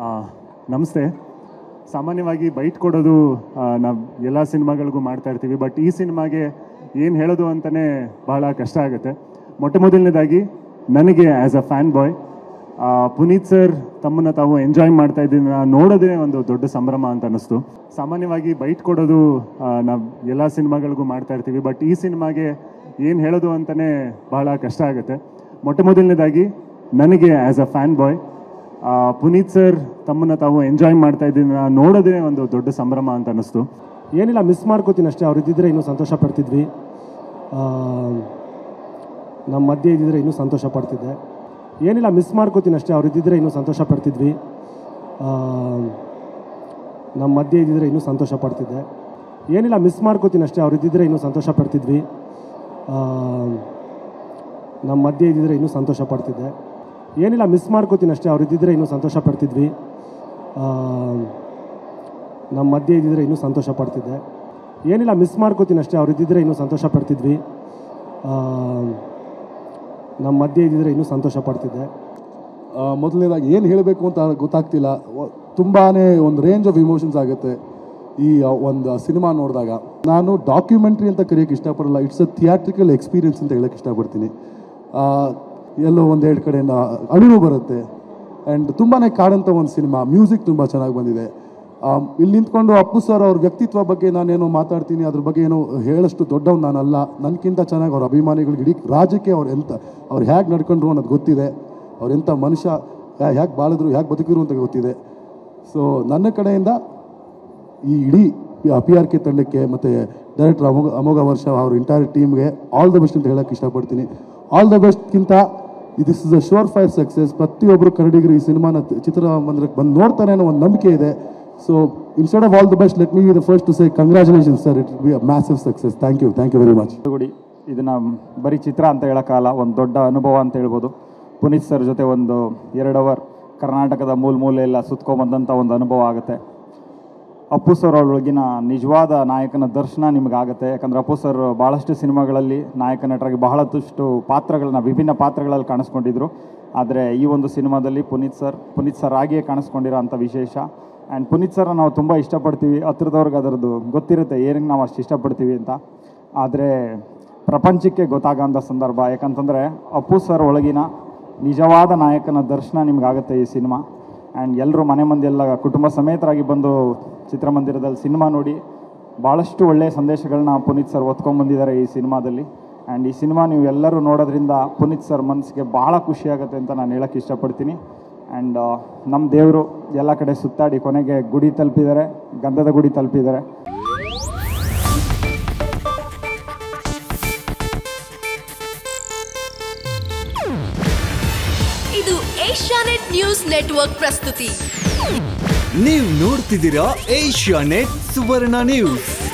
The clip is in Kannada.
ಆ, ನಮಸ್ತೆ ಸಾಮಾನ್ಯವಾಗಿ ಬೈಟ್ ಕೊಡೋದು ನಾವು ಎಲ್ಲ ಸಿನಿಮಾಗಳಿಗೂ ಮಾಡ್ತಾ ಇರ್ತೀವಿ ಬಟ್ ಈ ಸಿನಿಮಾಗೆ ಏನು ಹೇಳೋದು ಅಂತಲೇ ಬಹಳ ಕಷ್ಟ ಆಗುತ್ತೆ ಮೊಟ್ಟ ಮೊದಲನೇದಾಗಿ ನನಗೆ as a fan boy Puneeth sir ತಮ್ಮನ್ನು ತಾವು ಎಂಜಾಯ್ ಮಾಡ್ತಾ ಇದ್ದೀನಿ ನೋಡೋದೇ ಒಂದು ದೊಡ್ಡ ಸಂಭ್ರಮ ಅಂತ ಅನ್ನಿಸ್ತು ಸಾಮಾನ್ಯವಾಗಿ ಬೈಟ್ ಕೊಡೋದು ನಾವು ಎಲ್ಲ ಸಿನಿಮಾಗಳಿಗೂ ಮಾಡ್ತಾ ಇರ್ತೀವಿ ಬಟ್ ಈ ಸಿನಿಮಾಗೆ ಏನು ಹೇಳೋದು ಅಂತಲೇ ಬಹಳ ಕಷ್ಟ ಆಗುತ್ತೆ ಮೊಟ್ಟ ಮೊದಲನೇದಾಗಿ ನನಗೆ as a fan boy Puneeth sir ತಮ್ಮನ್ನು ತಾವು ಎಂಜಾಯ್ ಮಾಡ್ತಾ ಇದ್ದೀನಿ ನೋಡೋದೇ ಒಂದು ದೊಡ್ಡ ಸಂಭ್ರಮ ಅಂತ ಅನ್ನಿಸ್ತು ಏನಿಲ್ಲ ಮಿಸ್ ಮಾಡ್ಕೋತೀನಿ ಅಷ್ಟೇ ಅವ್ರು ಇದ್ದಿದ್ರೆ ಇನ್ನೂ ಸಂತೋಷ ಪಡ್ತಿದ್ವಿ ಆ, ನಮ್ಮ ಮಧ್ಯೆ ಇದ್ದಿದ್ರೆ ಇನ್ನೂ ಸಂತೋಷ ಪಡ್ತಿದ್ದೆ ಏನಿಲ್ಲ ಮಿಸ್ ಮಾಡ್ಕೋತೀನಿ ಅಷ್ಟೇ ಅವ್ರು ಇದ್ದಿದ್ರೆ ಇನ್ನೂ ಸಂತೋಷ ಪಡ್ತಿದ್ವಿ ಆ, ನಮ್ಮ ಮಧ್ಯೆ ಇದ್ದಿದ್ರೆ ಇನ್ನೂ ಸಂತೋಷ ಪಡ್ತಿದ್ದೆ ಏನಿಲ್ಲ ಮಿಸ್ ಮಾಡ್ಕೋತೀನಿ ಅಷ್ಟೇ ಅವ್ರು ಇದ್ದಿದ್ರೆ ಇನ್ನೂ ಸಂತೋಷ ಪಡ್ತಿದ್ವಿ ಆ, ನಮ್ಮ ಮಧ್ಯೆ ಇದ್ದಿದ್ರೆ ಇನ್ನೂ ಸಂತೋಷ ಪಡ್ತಿದ್ದೆ ಏನಿಲ್ಲ ಮಿಸ್ ಮಾಡ್ಕೋತೀನಿ ಅಷ್ಟೇ ಅವ್ರು ಇದ್ದಿದ್ರೆ ಇನ್ನೂ ಸಂತೋಷ ಪಡ್ತಿದ್ವಿ ಆ, ನಮ್ಮ ಮಧ್ಯೆ ಇದ್ದಿದ್ರೆ ಇನ್ನೂ ಸಂತೋಷ ಪಡ್ತಿದ್ದೆ ಏನಿಲ್ಲ ಮಿಸ್ ಮಾಡ್ಕೋತೀನಿ ಅಷ್ಟೇ ಅವ್ರು ಇದ್ದಿದ್ರೆ ಇನ್ನೂ ಸಂತೋಷ ಪಡ್ತಿದ್ವಿ ಆ, ನಮ್ಮ ಮಧ್ಯೆ ಇದ್ದಿದ್ರೆ ಇನ್ನೂ ಸಂತೋಷ ಪಡ್ತಿದ್ದೆ ಆ, ಮೊದಲನೇದಾಗಿ ಏನು ಹೇಳಬೇಕು ಅಂತ ಗೊತ್ತಾಗ್ತಿಲ್ಲ ತುಂಬಾ ಒಂದು ರೇಂಜ್ ಆಫ್ ಇಮೋಷನ್ಸ್ ಆಗುತ್ತೆ ಈ ಆ, ಒಂದು ಸಿನಿಮಾ ನೋಡಿದಾಗ ನಾನು ಡಾಕ್ಯುಮೆಂಟ್ರಿ ಅಂತ ಕರೆಯೋಕ್ಕೆ ಇಷ್ಟಪಡಲ್ಲ ಇಟ್ಸ್ ಅ ಥಿಯಾಟ್ರಿಕಲ್ ಎಕ್ಸ್ಪೀರಿಯನ್ಸ್ ಅಂತ ಹೇಳೋಕ್ಕೆ ಇಷ್ಟಪಡ್ತೀನಿ ಆ, ಎಲ್ಲೋ ಒಂದೆರಡು ಕಡೆಯಿಂದ ಅಳಿವು ಬರುತ್ತೆ ಆ್ಯಂಡ್ ತುಂಬಾ ಕಾಡಂಥ ಒಂದು ಸಿನಿಮಾ ಮ್ಯೂಸಿಕ್ ತುಂಬ ಚೆನ್ನಾಗಿ ಬಂದಿದೆ ಆ, ಇಲ್ಲಿ ನಿಂತ್ಕೊಂಡು ಅಪ್ಪು ಸರ್ ಅವ್ರ ವ್ಯಕ್ತಿತ್ವ ಬಗ್ಗೆ ನಾನೇನೋ ಮಾತಾಡ್ತೀನಿ ಅದ್ರ ಬಗ್ಗೆ ಏನೋ ಹೇಳಷ್ಟು ದೊಡ್ಡವ್ನು ನಾನಲ್ಲ ನನಗಿಂತ ಚೆನ್ನಾಗಿ ಅವ್ರ ಅಭಿಮಾನಿಗಳಿಗೆ ಇಡೀ ರಾಜ್ಯಕ್ಕೆ ಅವ್ರು ಎಂತ ಅವ್ರು ಹೇಗೆ ನಡ್ಕೊಂಡ್ರು ಅನ್ನೋದು ಗೊತ್ತಿದೆ ಅವ್ರು ಎಂಥ ಮನುಷ್ಯ ಹೇಗೆ ಬಾಳಿದ್ರು ಹೇಗೆ ಬದುಕಿದ್ರು ಅಂತ ಗೊತ್ತಿದೆ ಸೊ ನನ್ನ ಕಡೆಯಿಂದ ಈ ಇಡೀ ಪಿ ಆರ್ ಕೆ ತಂಡಕ್ಕೆ ಮತ್ತು ಡೈರೆಕ್ಟರ್ ಅಮೋಘ ಅಮೋಘ ವರ್ಷ ಅವ್ರ ಇಂಟೈರ್ ಟೀಮ್ಗೆ ಆಲ್ ದ ಬೆಸ್ಟ್ ಅಂತ ಹೇಳೋಕ್ಕೆ ಇಷ್ಟಪಡ್ತೀನಿ ಆಲ್ ದ ಬೆಸ್ಟ್ಗಿಂತ this is a sure fire success ಪ್ರತಿಯೊಬ್ಬರು ಕನ್ನಡಿಗರು ಈ ಸಿನಿಮಾನ ಚಿತ್ರಮಂದಿರಕ್ಕೆ ಬಂದು ನೋಡ್ತಾರೆ ಅನ್ನೋ ಒಂದು ನಂಬಿಕೆ ಇದೆ so instead of all the best let me the first to say congratulation sir it be a massive success thank you thank you very much ಗುಡಿ ಇದನ್ನ ಬರೀ ಚಿತ್ರ ಅಂತ ಹೇಳೋಕ್ಕಲ್ಲ ಒಂದು ದೊಡ್ಡ ಅನುಭವ ಅಂತ ಹೇಳ್ಬೋದು ಪುನೀತ್ ಸರ್ ಜೊತೆ ಒಂದು ಎರಡು ಅವರ್ ಕರ್ನಾಟಕದ ಮೂಲ ಮೂಲೆ ಎಲ್ಲ ಸುತ್ಕೊಂಬಂದಂಥ ಒಂದು ಅನುಭವ ಆಗುತ್ತೆ ಅಪ್ಪು ಸರ್ ಅವರೊಳಗಿನ ನಿಜವಾದ ನಾಯಕನ ದರ್ಶನ ನಿಮಗಾಗುತ್ತೆ ಯಾಕಂದ್ರೆ ಅಪ್ಪು ಸರ್ ಭಾಳಷ್ಟು ಸಿನಿಮಾಗಳಲ್ಲಿ ನಾಯಕ ನಟರಾಗಿ ಬಹಳಷ್ಟು ಪಾತ್ರಗಳನ್ನ ವಿಭಿನ್ನ ಪಾತ್ರಗಳಲ್ಲಿ ಕಾಣಿಸ್ಕೊಂಡಿದ್ರು ಆದರೆ ಈ ಒಂದು ಸಿನಿಮಾದಲ್ಲಿ ಪುನೀತ್ ಸರ್ ಪುನೀತ್ ಸರ್ ಆಗಿಯೇ ಕಾಣಿಸ್ಕೊಂಡಿರೋ ಅಂಥ ವಿಶೇಷ ಆ್ಯಂಡ್ ಪುನೀತ್ ಸರ್ ನಾವು ತುಂಬ ಇಷ್ಟಪಡ್ತೀವಿ ಹತ್ರದವ್ರಿಗೆ ಅದರದ್ದು ಗೊತ್ತಿರುತ್ತೆ ಏನಕ್ಕೆ ನಾವು ಅಷ್ಟು ಇಷ್ಟಪಡ್ತೀವಿ ಅಂತ ಆದರೆ ಪ್ರಪಂಚಕ್ಕೆ ಗೊತ್ತಾಗೋಂಥ ಸಂದರ್ಭ ಯಾಕಂತಂದರೆ ಅಪ್ಪು ಸರ್ ಒಳಗಿನ ನಿಜವಾದ ನಾಯಕನ ದರ್ಶನ ನಿಮಗಾಗುತ್ತೆ ಈ ಸಿನಿಮಾ ಆ್ಯಂಡ್ ಎಲ್ಲರೂ ಮನೆ ಮಂದಿ ಎಲ್ಲ ಕುಟುಂಬ ಸಮೇತರಾಗಿ ಬಂದು ಚಿತ್ರಮಂದಿರದಲ್ಲಿ ಸಿನಿಮಾ ನೋಡಿ ಭಾಳಷ್ಟು ಒಳ್ಳೆಯ ಸಂದೇಶಗಳನ್ನ ಪುನೀತ್ ಸರ್ ಹೊತ್ಕೊಂಡ್ಬಂದಿದ್ದಾರೆ ಈ ಸಿನಿಮಾದಲ್ಲಿ ಆ್ಯಂಡ್ ಈ ಸಿನಿಮಾ ನೀವು ಎಲ್ಲರೂ ನೋಡೋದ್ರಿಂದ ಪುನೀತ್ ಸರ್ ಮನಸ್ಸಿಗೆ ಭಾಳ ಖುಷಿ ಆಗುತ್ತೆ ಅಂತ ನಾನು ಹೇಳೋಕ್ಕೆ ಇಷ್ಟಪಡ್ತೀನಿ ಆ್ಯಂಡ್ ನಮ್ಮ ದೇವರು ಎಲ್ಲ ಕಡೆ ಸುತ್ತಾಡಿ ಕೊನೆಗೆ ಗುಡಿ ತಲುಪಿದ್ದಾರೆ ಗಂಧದ ಗುಡಿ ತಲುಪಿದ್ದಾರೆ ಇದು ಏಷ್ಯಾನೆಟ್ ನ್ಯೂಸ್ ನೆಟ್ವರ್ಕ್ ಪ್ರಸ್ತುತಿ ನೀವು ನೋಡ್ತಿದ್ದೀರಾ ಏಷ್ಯಾ ನೆಟ್ ಸುವರ್ಣ ನ್ಯೂಸ್